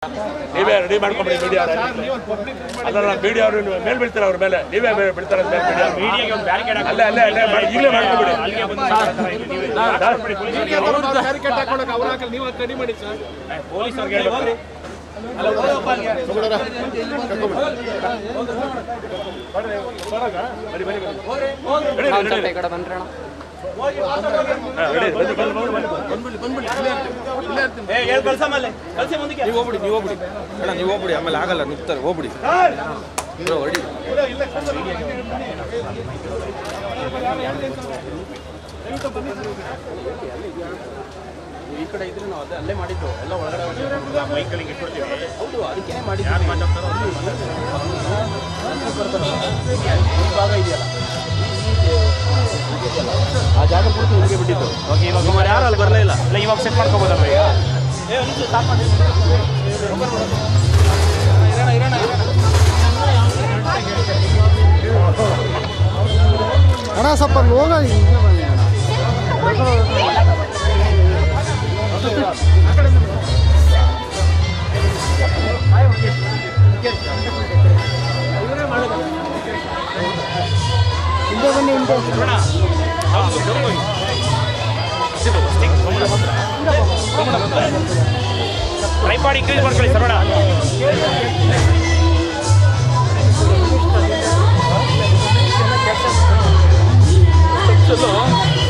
ನೀವೇ ರೆಡಿ ಮಾಡ್ಕೊಂಬಿಡಿ ಮೀಡಿಯಾ ಅಲ್ಲ ಮೀಡಿಯಾ ಅವರು ನೀವು ಮೇಲ್ ಬೀಳ್ತೀರ ಅವ್ರ ಮೇಲೆ ನೀವೇ ಮೇಲೆ ಬೀಳ್ತಾರೆ ಮೀಡಿಯಾ ಮೀಡಿಯಾಗೆ ಒಂದು ಬ್ಯಾರಿಕೇಡ್ ಅಲ್ಲೇ ಅಲ್ಲೇ ಅಲ್ಲೇ ಮಾಡಿ- ಈಗಲೇ ಮಾಡ್ಕೊಂಬಿಡಿ ಪೊಲೀಸರಿಗೆ ಹೇಳ್ಬೇಕು ಏ ಹೇಳ್ ಕಳ್ಸಮ್ಮಲ್ಲಿ ಕಳ್ಸಿ ಮುಂದಕ್ಕೆ ನೀವು ಹೋಗ್ಬಿಡಿ ನೀವು ಹೋಗ್ಬಿಡಿ ಅಣ್ಣ ನೀವು ಹೋಗ್ಬಿಡಿ ಆಮೇಲೆ ಆಗಲ್ಲ ನಿಂತಾರೆ ಹೋಗ್ಬಿಡಿ ಬ್ರೋ, ಹೊರಡಿ ಈ ಕಡೆ ಇದ್ರೆ ನಾವು ಅದೇ ಅಲ್ಲೇ ಮಾಡಿದ್ದು ಎಲ್ಲ ಒಳಗಡೆ ಮೈಕಲ್ಲಿಗೆ ಇಟ್ಬಿಡ್ತೀವಿ ಹೌದು ಅದಕ್ಕೇನೆ ಮಾಡಿದ್ದು ಯಾರು ಮಾತಾಡ್ತಾರೋ ಭಾಗ ಇದೆಯಲ್ಲ ಆ ಜಾಗ ಪೂರ್ತಿ ನಿಮಗೆ ಬಿಟ್ಟಿದ್ದು ಓಕೆ ಇವಾಗ ಯಾರು ಅಲ್ಲಿ ಬರಲೇ ಇಲ್ಲ ಇಲ್ಲ ಇವಾಗ ಸೆಟ್ ಮಾಡ್ಕೋಬೋದಲ್ವ ಈಗ ಏ ಒಂದು ನಿಮಿಷ ಸ್ಟಾಪ್ ಮಾಡಿ ಅಣ್ಣ ಸ್ವಲ್ಪ ಅಲ್ಲಿ ಹೋಗ ಹಿಂಗೆ ಬನ್ನಿ ಅಣ್ಣ ಹಿಂದೆ ಬನ್ನಿ ಹಿಂದೆ ಟ್ರೈಪಾಡ್ ಇನ್ಕ್ರೀಸ್ ಮಾಡ್ಕೊಳ್ಳಿ ಸರೋಣ ಚಲೋ